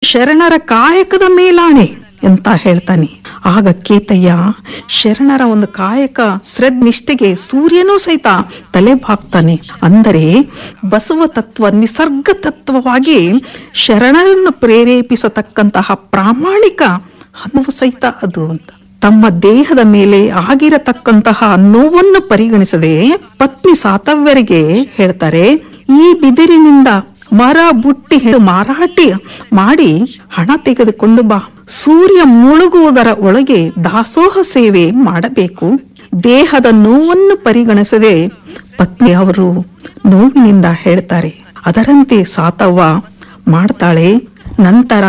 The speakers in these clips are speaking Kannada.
ಶರಣರ ಕಾಯಕದ ಮೇಲಾಣೆ ಅಂತ ಹೇಳ್ತಾನೆ ಆಗ ಕೇತಯ್ಯ ಶರಣರ ಒಂದು ಕಾಯಕ ಶ್ರದ್ನಿಷ್ಠೆಗೆ ಸೂರ್ಯನೂ ಸಹಿತ ತಲೆ ಬಾಗ್ತಾನೆ ಅಂದರೆ ಬಸವ ತತ್ವ ನಿಸರ್ಗ ತತ್ವವಾಗಿ ಶರಣರನ್ನು ಪ್ರೇರೇಪಿಸತಕ್ಕಂತಹ ಪ್ರಾಮಾಣಿಕ ಹನುವು ಸಹಿತ ಅದು ಅಂತ ತಮ್ಮ ದೇಹದ ಮೇಲೆ ಆಗಿರತಕ್ಕಂತಹ ನೋವನ್ನು ಪರಿಗಣಿಸದೆ ಪತ್ನಿ ಸಾತವ್ಯರಿಗೆ ಹೇಳ್ತಾರೆ ಈ ಬಿದಿರಿನಿಂದ ಮರ ಬುಟ್ಟಿ ಹಿಡಿದು ಮಾರಾಟ ಮಾಡಿ ಹಣ ತೆಗೆದುಕೊಂಡು ಬಾ ಸೂರ್ಯ ಮುಳುಗುವುದರ ಒಳಗೆ ದಾಸೋಹ ಸೇವೆ ಮಾಡಬೇಕು ದೇಹದ ನೋವನ್ನು ಪರಿಗಣಿಸದೆ ಪತ್ನಿ ಅವರು ನೋವಿನಿಂದ ಹೇಳ್ತಾರೆ ಅದರಂತೆ ಸಾತವ್ವ ಮಾಡ್ತಾಳೆ ನಂತರ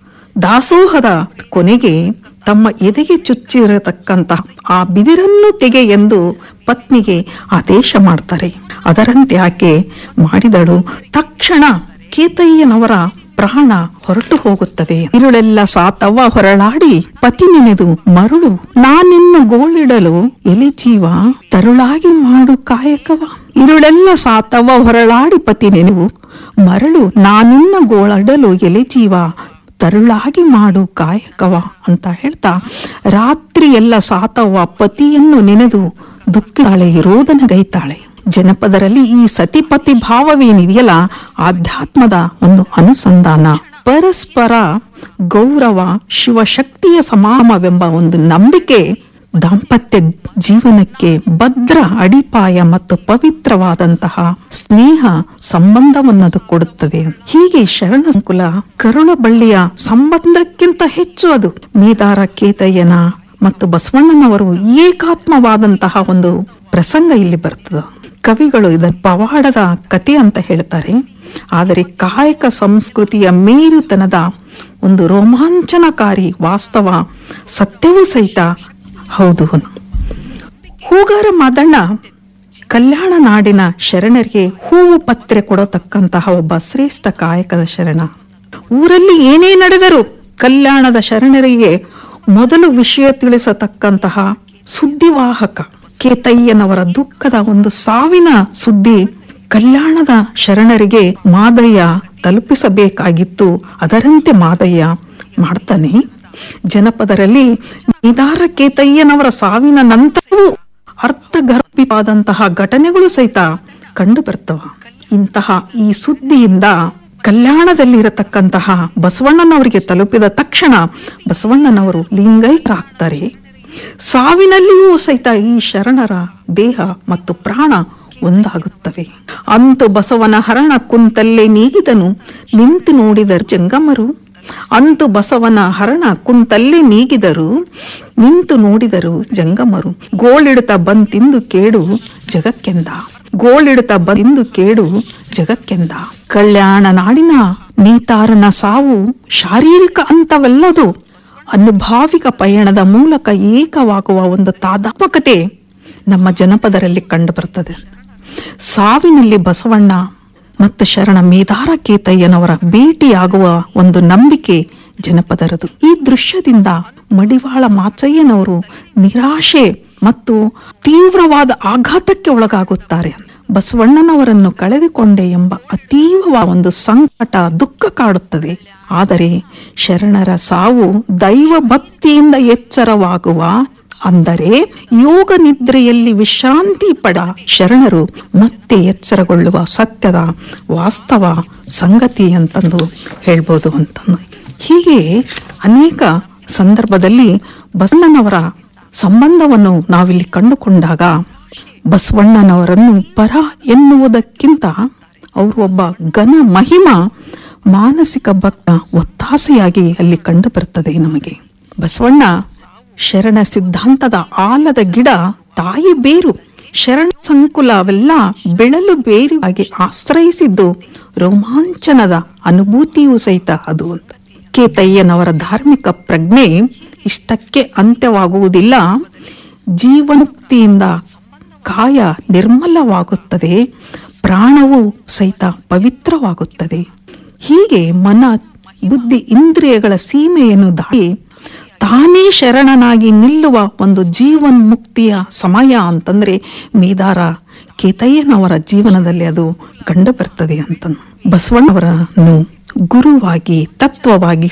ದಾಸೋಹದ ಕೊನೆಗೆ ತಮ್ಮ ಎದೆಗೆ ಚುಚ್ಚಿರತಕ್ಕಂತಹ ಆ ಬಿದಿರನ್ನು ತೆಗೆ ಎಂದು ಪತ್ನಿಗೆ ಆದೇಶ ಮಾಡ್ತಾರೆ ಅದರಂತೆ ಆಕೆ ಮಾಡಿದಳು ತಕ್ಷಣ ಕೇತಯ್ಯನವರ ಪ್ರಾಣ ಹೊರಟು ಹೋಗುತ್ತದೆ ಇರುಳೆಲ್ಲ ಸಾತವ್ವ ಹೊರಳಾಡಿ ಪತಿ ನೆನೆದು ಮರುಳು ನಾನಿನ್ನು ಗೋಳಿಡಲು ಎಲೆ ಜೀವ ತರುಳಾಗಿ ಮಾಡು ಕಾಯಕವ ಇರುಳೆಲ್ಲ ಸಾತವ್ವ ಹೊರಳಾಡಿ ಪತಿ ನೆನೆವು ಮರಳು ನಾನಿನ್ನ ಗೋಳಡಲು ಎಲೆ ಜೀವ ತರುಳಾಗಿ ಮಾಡು ಕಾಯಕವ ಅಂತ ಹೇಳ್ತಾ ರಾತ್ರಿ ಎಲ್ಲ ಸಾತವ್ವ ಪತಿಯನ್ನು ನೆನೆದು ದುಃಖಿತಾಳೆ ರೋದನಗೈತಾಳೆ ಜನಪದರಲ್ಲಿ ಈ ಸತಿಪತಿ ಭಾವವೇನಿದೆಯಲ್ಲ ಆಧ್ಯಾತ್ಮದ ಒಂದು ಅನುಸಂಧಾನ ಪರಸ್ಪರ ಗೌರವ ಶಿವಶಕ್ತಿಯ ಸಮಾಮವೆಂಬ ಒಂದು ನಂಬಿಕೆ ದಾಂಪತ್ಯ ಜೀವನಕ್ಕೆ ಭದ್ರ ಅಡಿಪಾಯ ಮತ್ತು ಪವಿತ್ರವಾದಂತಹ ಸ್ನೇಹ ಸಂಬಂಧವನ್ನದು ಕೊಡುತ್ತದೆ ಹೀಗೆ ಶರಣ ಸಂಕುಲ ಕರುಣ ಬಳ್ಳಿಯ ಸಂಬಂಧಕ್ಕಿಂತ ಹೆಚ್ಚು ಅದು ಮೀದಾರ ಕೇತಯ್ಯನ ಮತ್ತು ಬಸವಣ್ಣನವರು ಏಕಾತ್ಮವಾದಂತಹ ಒಂದು ಪ್ರಸಂಗ ಇಲ್ಲಿ ಬರ್ತದ ಕವಿಗಳು ಇದರ ಪವಾಡದ ಕತೆ ಅಂತ ಹೇಳ್ತಾರೆ ಆದರೆ ಕಾಯಕ ಸಂಸ್ಕೃತಿಯ ಮೇರುತನದ ಒಂದು ರೋಮಾಂಚನಕಾರಿ ವಾಸ್ತವ ಸತ್ಯವೂ ಸಹಿತ ಹೌದು ಹೂಗಾರ ಮಾದಣ್ಣ ಕಲ್ಯಾಣ ನಾಡಿನ ಶರಣರಿಗೆ ಹೂವು ಪತ್ರೆ ಕೊಡತಕ್ಕಂತಹ ಒಬ್ಬ ಶ್ರೇಷ್ಠ ಕಾಯಕದ ಶರಣ ಊರಲ್ಲಿ ಏನೇ ನಡೆದರೂ ಕಲ್ಯಾಣದ ಶರಣರಿಗೆ ಮೊದಲು ವಿಷಯ ತಿಳಿಸತಕ್ಕಂತಹ ಸುದ್ದಿವಾಹಕ ಕೇತಯ್ಯನವರ ದುಃಖದ ಒಂದು ಸಾವಿನ ಸುದ್ದಿ ಕಲ್ಯಾಣದ ಶರಣರಿಗೆ ಮಾದಯ್ಯ ತಲುಪಿಸಬೇಕಾಗಿತ್ತು ಅದರಂತೆ ಮಾದಯ್ಯ ಮಾಡ್ತಾನೆ ಜನಪದರಲ್ಲಿ ನಿದಾರ ಕೇತಯ್ಯನವರ ಸಾವಿನ ನಂತರವೂ ಅರ್ಥಗರ್ಭಿತವಾದಂತಹ ಘಟನೆಗಳು ಸಹಿತ ಕಂಡು ಬರ್ತವ ಇಂತಹ ಈ ಸುದ್ದಿಯಿಂದ ಕಲ್ಯಾಣದಲ್ಲಿರತಕ್ಕಂತಹ ಬಸವಣ್ಣನವರಿಗೆ ತಲುಪಿದ ತಕ್ಷಣ ಬಸವಣ್ಣನವರು ಲಿಂಗೈಕ್ಯರಾಗ್ತಾರೆ ಸಾವಿನಲ್ಲಿಯೂ ಸಹಿತ ಈ ಶರಣರ ದೇಹ ಮತ್ತು ಪ್ರಾಣ ಒಂದಾಗುತ್ತವೆ ಅಂತು ಬಸವನ ಹರಣ ಕುಂತಲ್ಲೇ ನೀಗಿದನು ನಿಂತು ನೋಡಿದರು ಜಂಗಮರು ಅಂತು ಬಸವನ ಹರಣ ಕುಂತಲ್ಲೇ ನೀಗಿದರು ನಿಂತು ನೋಡಿದರು ಜಂಗಮರು ಗೋಳಿಡುತ್ತ ಬಂತಿಂದು ಕೇಡು ಜಗಕ್ಕೆಂದ ಗೋಳಿಡುತ್ತ ಬಂದು ಕೇಡು ಜಗಕ್ಕೆಂದ ಕಲ್ಯಾಣ ನಾಡಿನ ನೀತಾರನ ಸಾವು ಶಾರೀರಿಕ ಅಂತವಲ್ಲದು ಅನುಭಾವಿಕ ಪಯಣದ ಮೂಲಕ ಏಕವಾಗುವ ಒಂದು ತಾದಾತ್ಮಕತೆ ನಮ್ಮ ಜನಪದರಲ್ಲಿ ಕಂಡುಬರುತ್ತದೆ ಸಾವಿನಲ್ಲಿ ಬಸವಣ್ಣ ಮತ್ತು ಶರಣ ಮೇದಾರ ಕೇತಯ್ಯನವರ ಭೇಟಿಯಾಗುವ ಒಂದು ನಂಬಿಕೆ ಜನಪದರದು ಈ ದೃಶ್ಯದಿಂದ ಮಡಿವಾಳ ಮಾಚಯ್ಯನವರು ನಿರಾಶೆ ಮತ್ತು ತೀವ್ರವಾದ ಆಘಾತಕ್ಕೆ ಒಳಗಾಗುತ್ತಾರೆ ಬಸವಣ್ಣನವರನ್ನು ಕಳೆದುಕೊಂಡೆ ಎಂಬ ಅತೀವ ಒಂದು ಸಂಕಟ ದುಃಖ ಕಾಡುತ್ತದೆ ಆದರೆ ಶರಣರ ಸಾವು ದೈವ ಭಕ್ತಿಯಿಂದ ಎಚ್ಚರವಾಗುವ ಅಂದರೆ ಯೋಗ ನಿದ್ರೆಯಲ್ಲಿ ವಿಶ್ರಾಂತಿ ಪಡ ಶರಣರು ಮತ್ತೆ ಎಚ್ಚರಗೊಳ್ಳುವ ಸತ್ಯದ ವಾಸ್ತವ ಸಂಗತಿ ಅಂತಂದು ಹೇಳ್ಬೋದು ಅಂತಂದು ಹೀಗೆ ಅನೇಕ ಸಂದರ್ಭದಲ್ಲಿ ಬಸವಣ್ಣನವರ ಸಂಬಂಧವನ್ನು ನಾವಿಲ್ಲಿ ಕಂಡುಕೊಂಡಾಗ ಬಸವಣ್ಣನವರನ್ನು ಪರ ಎನ್ನುವುದಕ್ಕಿಂತ ಅವರು ಒಬ್ಬ ಘನ ಮಹಿಮ ಮಾನಸಿಕ ಭಕ್ತ ಒತ್ತಾಸೆಯಾಗಿ ಅಲ್ಲಿ ಕಂಡು ಬರ್ತದೆ ನಮಗೆ ಬಸವಣ್ಣ ಶರಣ ಸಿದ್ಧಾಂತದ ಆಲದ ಗಿಡ ತಾಯಿ ಬೇರು ಶರಣ ಸಂಕುಲ ಅವೆಲ್ಲ ಬೆಳಲು ಬೇರುವಾಗಿ ಆಶ್ರಯಿಸಿದ್ದು ರೋಮಾಂಚನದ ಅನುಭೂತಿಯೂ ಸಹಿತ ಅದು ಅಂತ ಕೇತಯ್ಯನವರ ಧಾರ್ಮಿಕ ಪ್ರಜ್ಞೆ ಇಷ್ಟಕ್ಕೆ ಅಂತ್ಯವಾಗುವುದಿಲ್ಲ ಜೀವನ್ಮುಕ್ತಿಯಿಂದ ಕಾಯ ನಿರ್ಮಲವಾಗುತ್ತದೆ ಪ್ರಾಣವು ಸಹಿತ ಪವಿತ್ರವಾಗುತ್ತದೆ ಹೀಗೆ ಮನ ಬುದ್ಧಿ ಇಂದ್ರಿಯಗಳ ಸೀಮೆಯನ್ನು ದಾಟಿ ತಾನೇ ಶರಣನಾಗಿ ನಿಲ್ಲುವ ಒಂದು ಜೀವನ್ಮುಕ್ತಿಯ ಸಮಯ ಅಂತಂದ್ರೆ ಮೇದಾರ ಕೇತಯ್ಯನವರ ಜೀವನದಲ್ಲಿ ಅದು ಕಂಡು ಬರ್ತದೆ ಅಂತ ಬಸವಣ್ಣವರನ್ನು ಗುರುವಾಗಿ ತತ್ವವಾಗಿ